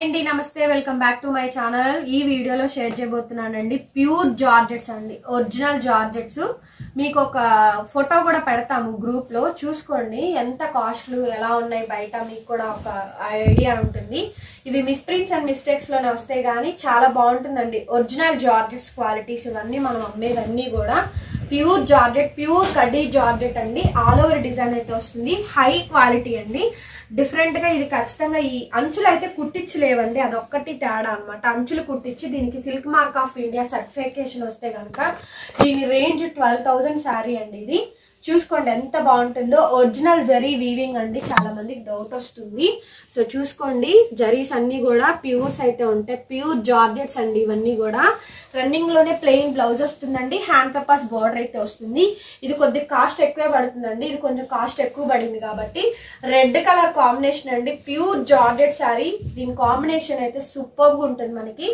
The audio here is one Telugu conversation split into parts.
అండి నమస్తే welcome back to my channel ఈ వీడియోలో షేర్ చేయబోతున్నానండి ప్యూర్ జార్జెట్స్ అండి ఒరిజినల్ జార్జెట్స్ మీకు ఒక ఫోటో కూడా పెడతాము గ్రూప్ లో చూసుకోండి ఎంత కాస్ట్లు ఎలా ఉన్నాయి బయట మీకు కూడా ఒక ఐడియా ఉంటుంది ఇవి మిస్ప్రింట్స్ అండ్ మిస్టేక్స్ లోనే వస్తాయి కానీ చాలా బాగుంటుందండి ఒరిజినల్ జార్జెట్స్ క్వాలిటీస్ ఇవన్నీ మనం అమ్మేవన్నీ కూడా ప్యూర్ జార్జెట్ ప్యూర్ కడ్డీ జార్జెట్ అండి ఆల్ ఓవర్ డిజైన్ అయితే వస్తుంది హై క్వాలిటీ అండి డిఫరెంట్ గా ఇది ఖచ్చితంగా ఈ అంచులు అయితే కుట్టించలేవండి అదొక్కటి తేడా అన్నమాట అంచులు కుట్టించి దీనికి silk mark of India certification వస్తే కనుక దీని రేంజ్ ట్వెల్వ్ థౌసండ్ శారీ అండి ఇది చూసుకోండి ఎంత బాగుంటుందో ఒరిజినల్ జరీ వీవింగ్ అండి చాలా మందికి డౌట్ వస్తుంది సో చూసుకోండి జరీస్ అన్ని కూడా ప్యూర్స్ అయితే ఉంటాయి ప్యూర్ జార్జెట్స్ అండి ఇవన్నీ కూడా రన్నింగ్ లోనే ప్లెయిన్ బ్లౌజ్ వస్తుందండి హ్యాండ్ పేపర్స్ బార్డర్ అయితే వస్తుంది ఇది కొద్దిగా కాస్ట్ ఎక్కువే పడుతుందండి ఇది కొంచెం కాస్ట్ ఎక్కువ పడింది కాబట్టి రెడ్ కలర్ కాంబినేషన్ అండి ప్యూర్ జార్జెట్ శారీ దీని కాంబినేషన్ అయితే సూపర్ గా ఉంటుంది మనకి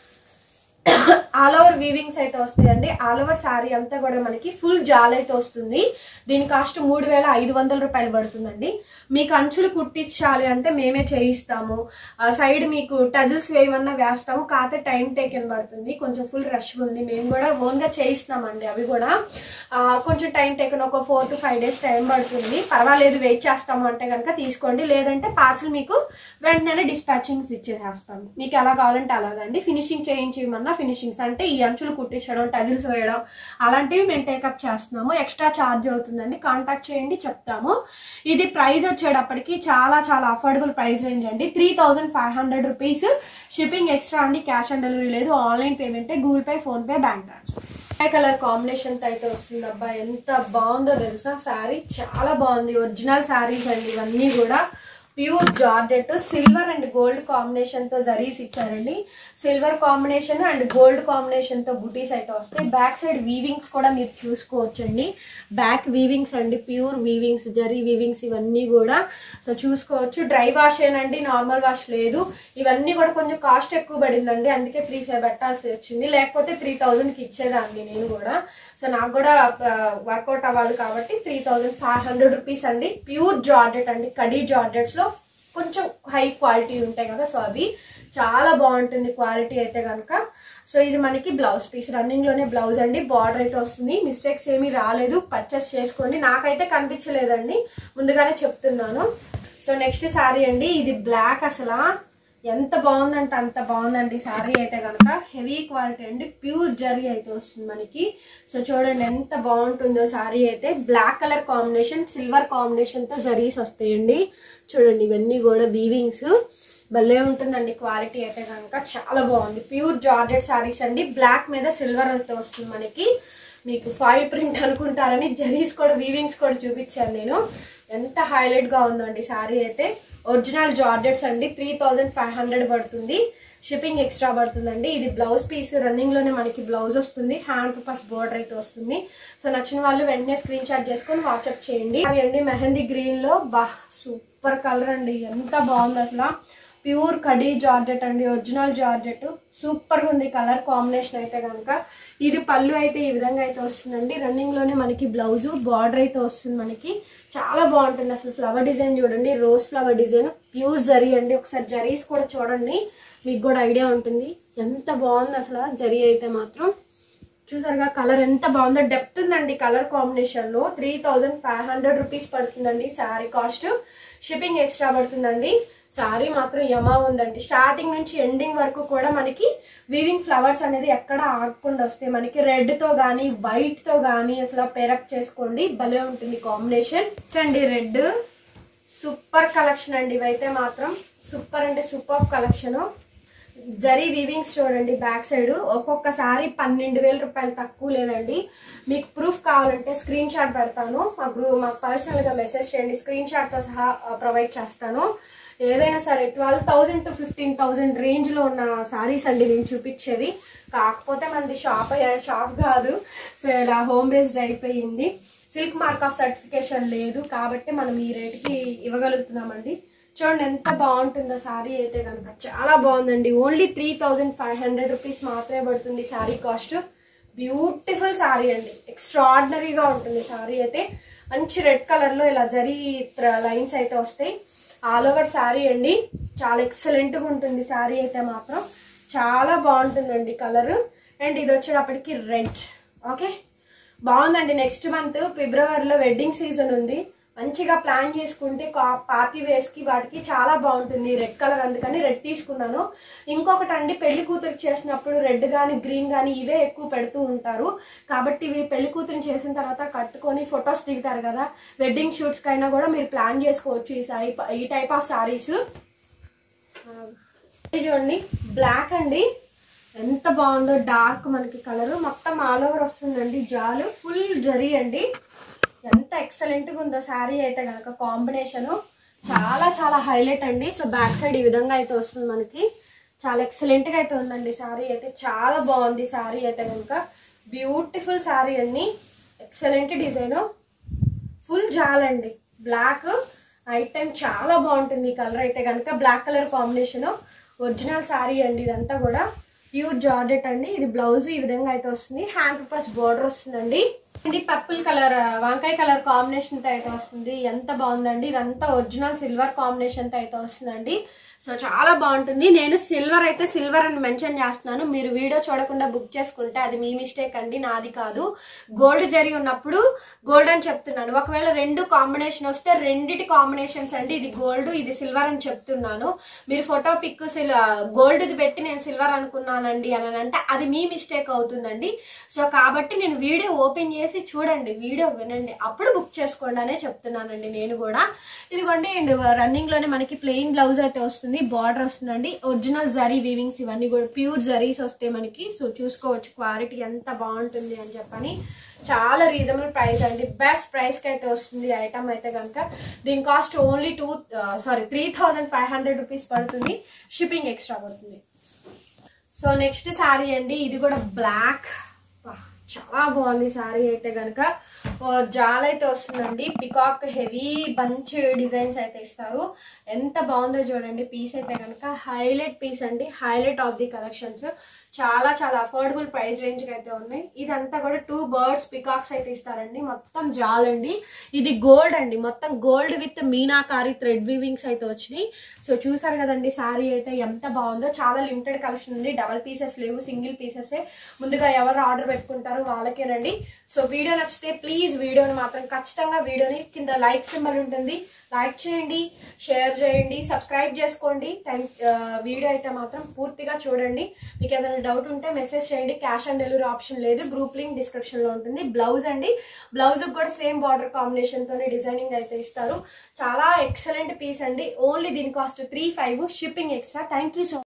ఆల్ ఓవర్ వీవింగ్స్ అయితే వస్తాయండి ఆల్ ఓవర్ శారీ అంతా కూడా మనకి ఫుల్ జాల్ అయితే వస్తుంది దీని కాస్ట్ మూడు వేల ఐదు వందల రూపాయలు పడుతుందండి మీకు అంచులు కుట్టించాలి అంటే మేమే చేయిస్తాము ఆ సైడ్ మీకు టజిల్స్ వేయమన్నా వేస్తాము కాకపోతే టైం టేకెన్ పడుతుంది కొంచెం ఫుల్ రష్ ఉంది మేము కూడా ఓన్ గా చేయిస్తామండి అవి కూడా ఆ, కొంచెం టైం టేకెన్ ఒక four to five days time పడుతుంది పర్వాలేదు వెయిట్ చేస్తాము అంటే కనుక తీసుకోండి లేదంటే పార్సల్ మీకు వెంటనే డిస్పాచింగ్స్ ఇచ్చేసేస్తాము మీకు ఎలా కావాలంటే అలాగండి ఫినిషింగ్ చేయించమన్నా ఫినిషింగ్స్ అంటే ఈ అంచులు కుట్టించడం టజిల్స్ వేయడం అలాంటివి మేము టేకప్ చేస్తున్నాము ఎక్స్ట్రా ఛార్జ్ అవుతుందండి కాంటాక్ట్ చేయండి చెప్తాము ఇది ప్రైస్ వచ్చేటప్పటికి చాలా చాలా అఫోర్డబుల్ ప్రైస్ రేంజ్ అండి three thousand five hundred rupees shipping extra అండి క్యాష్ ఆన్ డెలివరీ లేదు online payment Google Pay PhonePe bank transfer colour combination తో అయితే వస్తుంది అబ్బా ఎంత బాగుందో తెలుసా శారీ చాలా బాగుంది ఒరిజినల్ శారీస్ అండి ఇవన్నీ కూడా pure georgette silver and gold combination తో జరీస్ ఇచ్చారండి silver combination and gold combination తో బుటీస్ అయితే వస్తాయి బ్యాక్ సైడ్ వీవింగ్స్ కూడా మీరు చూసుకోవచ్చండి బ్యాక్ వీవింగ్స్ అండి ప్యూర్ వీవింగ్స్ జరీ వీవింగ్స్ ఇవన్నీ కూడా సో చూసుకోవచ్చు డ్రై వాష్ ఏనండి నార్మల్ వాష్ లేదు ఇవన్నీ కూడా కొంచెం కాస్ట్ ఎక్కువ పడిందండి అందుకే త్రీ ఫైవ్ పెట్టాల్సి వచ్చింది లేకపోతే త్రీ థౌజండ్కి ఇచ్చేదాన్ని నేను కూడా సో నాకు కూడా వర్కౌట్ అవ్వాలి కాబట్టి three thousand five hundred rupees అండి ప్యూర్ జార్జెట్ అండి కడీ జార్జెట్స్ లో కొంచెం హై క్వాలిటీ ఉంటాయి కదా సో అవి చాలా బాగుంటుంది క్వాలిటీ అయితే కనుక సో ఇది మనకి బ్లౌజ్ పీస్ రన్నింగ్ లోనే బ్లౌజ్ అండి బార్డర్ అయితే వస్తుంది మిస్టేక్స్ ఏమీ రాలేదు పర్చేస్ చేసుకోండి నాకైతే కనిపించలేదండి ముందుగానే చెప్తున్నాను సో నెక్స్ట్ శారీ అండి ఇది బ్లాక్ అసలు ఎంత బాగుందంటే అంత బాగుందండి శారీ అయితే కనుక హెవీ క్వాలిటీ అండి ప్యూర్ జరీ అయితే వస్తుంది మనకి సో చూడండి ఎంత బాగుంటుందో శారీ అయితే black colour combination silver combination తో జరీస్ వస్తాయండి చూడండి ఇవన్నీ కూడా వీవింగ్స్ భలే ఉంటుందండి క్వాలిటీ అయితే కనుక చాలా బాగుంది ప్యూర్ జార్జెట్ శారీస్ అండి బ్లాక్ మీద సిల్వర్ అయితే వస్తుంది మనకి మీకు ఫాయిల్ ప్రింట్ అనుకుంటారని జరీస్ కూడా వీవింగ్స్ కూడా చూపించాను నేను ఎంత హైలైట్ గా ఉందండి శారీ అయితే ఒరిజినల్ జార్జెట్స్ అండి త్రీ థౌజండ్ ఫైవ్ హండ్రెడ్ పడుతుంది షిప్పింగ్ ఎక్స్ట్రా పడుతుందండి ఇది బ్లౌజ్ పీస్ రన్నింగ్ లోనే మనకి బ్లౌజ్ వస్తుంది హ్యాండ్ పర్పస్ బోర్డర్ అయితే వస్తుంది సో నచ్చిన వాళ్ళు వెంటనే స్క్రీన్ షాట్ చేసుకొని వాట్సాప్ చేయండి అది అండి మెహందీ గ్రీన్ లో బా సూపర్ కలర్ అండి ఎంత బాగుంది అసలు ప్యూర్ కడీ జార్జెట్ అండి ఒరిజినల్ జార్జెట్ సూపర్ గా ఉంది కలర్ కాంబినేషన్ అయితే కనుక ఇది పళ్ళు అయితే ఈ విధంగా అయితే వస్తుందండి రన్నింగ్ లోనే మనకి బ్లౌజ్ బార్డర్ అయితే వస్తుంది మనకి చాలా బాగుంటుంది అసలు ఫ్లవర్ డిజైన్ చూడండి rose flower design pure zari అండి ఒకసారి జరీస్ కూడా చూడండి మీకు కూడా ఐడియా ఉంటుంది ఎంత బాగుంది అసలు జరీ అయితే మాత్రం చూసారుగా కలర్ ఎంత బాగుందో డెప్త్ ఉందండి కలర్ కాంబినేషన్ లో three thousand five hundred rupees పడుతుందండి శారీ కాస్ట్ షిప్పింగ్ ఎక్స్ట్రా పడుతుందండి శారీ మాత్రం యమా ఉందండి స్టార్టింగ్ నుంచి ఎండింగ్ వరకు కూడా మనకి వీవింగ్ ఫ్లవర్స్ అనేది ఎక్కడ ఆగకుండా వస్తాయి మనకి రెడ్ తో గానీ వైట్ తో గానీ అసలు పేరప్ చేసుకోండి భలే ఉంటుంది కాంబినేషన్ అండి రెడ్ సూపర్ కలెక్షన్ అండి ఇవైతే మాత్రం సూపర్ అంటే సూపర్ కలెక్షన్ జరీ వీవింగ్స్ చూడండి బ్యాక్ సైడ్ ఒక్కొక్క సారీ పన్నెండు వేల రూపాయలు తక్కువ లేదండి మీకు ప్రూఫ్ కావాలంటే స్క్రీన్ షాట్ పెడతాను మా గ్రూ మాకు పర్సనల్ గా మెసేజ్ చేయండి స్క్రీన్ షాట్ తో సహా ప్రొవైడ్ చేస్తాను ఏదైనా సరే twelve thousand to fifteen thousand range లో ఉన్న సారీస్ అండి నేను చూపించేది కాకపోతే మనది షాప్ షాప్ కాదు సో ఇలా హోమ్ బేస్డ్ అయిపోయింది సిల్క్ మార్క్ ఆఫ్ సర్టిఫికేషన్ లేదు కాబట్టి మనం ఈ రేటుకి ఇవ్వగలుగుతున్నామండి చూడండి ఎంత బాగుంటుందో శారీ అయితే కనుక చాలా బాగుందండి only three thousand five hundred rupees మాత్రమే పడుతుంది శారీ కాస్ట్ బ్యూటిఫుల్ శారీ అండి ఎక్స్ట్రాడినరీగా ఉంటుంది శారీ అయితే మంచి రెడ్ కలర్ లో ఇలా జరీ లైన్స్ అయితే వస్తాయి ఆల్ ఓవర్ శారీ అండి చాలా ఎక్సలెంట్గా ఉంటుంది శారీ అయితే మాత్రం చాలా బాగుంటుందండి కలర్ అండ్ ఇది వచ్చేటప్పటికి రెడ్ ఓకే బాగుందండి నెక్స్ట్ మంత్ ఫిబ్రవరిలో వెడ్డింగ్ సీజన్ ఉంది మంచిగా ప్లాన్ చేసుకుంటే కా- పార్టీ వేస్ కి వాటికి చాలా బాగుంటుంది రెడ్ కలర్ అందుకని రెడ్ తీసుకున్నాను ఇంకొకటి అండి పెళ్లి కూతురు చేసినప్పుడు రెడ్ గాని గ్రీన్ గాని ఇవే ఎక్కువ పెడుతూ ఉంటారు కాబట్టి ఇవి పెళ్లి కూతురు చేసిన తర్వాత కట్టుకొని ఫొటోస్ దిగుతారు కదా వెడ్డింగ్ షూట్స్ కైనా కూడా మీరు ప్లాన్ చేసుకోవచ్చు ఈ సారీ ఈ టైప్ ఆఫ్ సారీస్ చూడండి బ్లాక్ అండి ఎంత బాగుందో డార్క్ మనకి కలర్ మొత్తం ఆల్ ఓవర్ వస్తుందండి జాలు ఫుల్ జరీ అండి ఎంత ఎక్సలెంట్ గా ఉందో శారీ అయితే కనుక కాంబినేషన్ చాలా చాలా హైలైట్ అండి సో బ్యాక్ సైడ్ ఈ విధంగా అయితే వస్తుంది మనకి చాలా ఎక్సలెంట్ గా అయితే ఉందండి శారీ అయితే చాలా బాగుంది శారీ అయితే కనుక బ్యూటిఫుల్ శారీ అండి ఎక్సలెంట్ డిజైన్ ఫుల్ జాలండి బ్లాక్ ఐటమ్ చాలా బాగుంటుంది ఈ కలర్ అయితే కనుక black colour combination original sari అండి ఇదంతా కూడా ప్యూర్ జార్జెట్ అండి ఇది బ్లౌజ్ ఈ విధంగా అయితే వస్తుంది హ్యాండ్ పర్పస్ బోర్డర్ వస్తుందండి ఇది పర్పుల్ కలర్ వంకాయ కలర్ కాంబినేషన్ తో అయితే వస్తుంది ఎంత బాగుందండి ఇదంతా ఒరిజినల్ సిల్వర్ కాంబినేషన్ తో అయితే వస్తుందండి సో చాలా బాగుంటుంది నేను సిల్వర్ అయితే సిల్వర్ అని మెన్షన్ చేస్తున్నాను మీరు వీడియో చూడకుండా బుక్ చేసుకుంటే అది మీ మిస్టేక్ అండి నాది కాదు గోల్డ్ జరి ఉన్నప్పుడు గోల్డ్ అని చెప్తున్నాను ఒకవేళ రెండు కాంబినేషన్ వస్తే రెండిటి కాంబినేషన్స్ అండి ఇది గోల్డ్ ఇది సిల్వర్ అని చెప్తున్నాను మీరు ఫోటో పిక్ సిల్ గోల్డ్ది పెట్టి నేను సిల్వర్ అనుకున్నానండి అని అంటే అది మీ మిస్టేక్ అవుతుందండి సో కాబట్టి నేను వీడియో ఓపెన్ చేసి చూడండి వీడియో వినండి అప్పుడు బుక్ చేసుకోండి అనే చెప్తున్నానండి నేను కూడా ఇదిగోండి అండ్ రన్నింగ్ లోనే మనకి ప్లెయిన్ బ్లౌజ్ అయితే వస్తుంది బార్డర్ వస్తుందండి ఒరిజినల్ జరీ వీవింగ్స్ ఇవన్నీ కూడా ప్యూర్ జరీస్ వస్తాయి మనకి సో చూసుకోవచ్చు క్వాలిటీ ఎంత బాగుంటుంది అని చెప్పని చాలా రీజనబుల్ ప్రైస్ అండి బెస్ట్ ప్రైస్ కి అయితే వస్తుంది ఐటమ్ అయితే కనుక దీని cost only two sorry three thousand five hundred rupees పడుతుంది షిప్పింగ్ ఎక్స్ట్రా పడుతుంది సో నెక్స్ట్ శారీ అండి ఇది కూడా బ్లాక్ చాలా బాగుంది శారీ అయితే కనుక జాల్ అయితే వస్తుందండి పికాక్ హెవీ బంచ్ డిజైన్స్ అయితే ఇస్తారు ఎంత బాగుందో చూడండి పీస్ అయితే కనుక హైలైట్ పీస్ అండి హైలైట్ ఆఫ్ ది కలెక్షన్స్ చాలా చాలా అఫోర్డబుల్ ప్రైస్ రేంజ్ అయితే ఉన్నాయి ఇదంతా కూడా టూ బర్డ్స్ పికాక్స్ అయితే ఇస్తారండి మొత్తం జాల్ అండి ఇది గోల్డ్ అండి మొత్తం gold with meenakari thread weavings అయితే వచ్చినాయి సో చూసారు కదండి శారీ అయితే ఎంత బాగుందో చాలా లిమిటెడ్ కలెక్షన్ ఉంది డబల్ పీసెస్ లేవు సింగిల్ పీసెస్ ముందుగా ఎవరు ఆర్డర్ పెట్టుకుంటారో వాళ్ళకేనండి సో వీడియో నచ్చితే ప్లీజ్ వీడియోని మాత్రం ఖచ్చితంగా వీడియోని కింద లైక్ సింబల్ ఉంటుంది లైక్ చేయండి షేర్ చేయండి సబ్స్క్రైబ్ చేసుకోండి థ్యాంక్ వీడియో అయితే మాత్రం పూర్తిగా చూడండి మీకు ఏదైనా డౌట్ ఉంటే మెసేజ్ చేయండి క్యాష్ ఆన్ డెలివరీ ఆప్షన్ లేదు గ్రూప్ లింక్ డిస్క్రిప్షన్ లో ఉంటుంది బ్లౌజ్ అండి బ్లౌజ్ కూడా సేమ్ బార్డర్ కాంబినేషన్ తోనే డిజైనింగ్ అయితే ఇస్తారు చాలా ఎక్సలెంట్ పీస్ అండి ఓన్లీ దీని cost three five shipping extra thank you so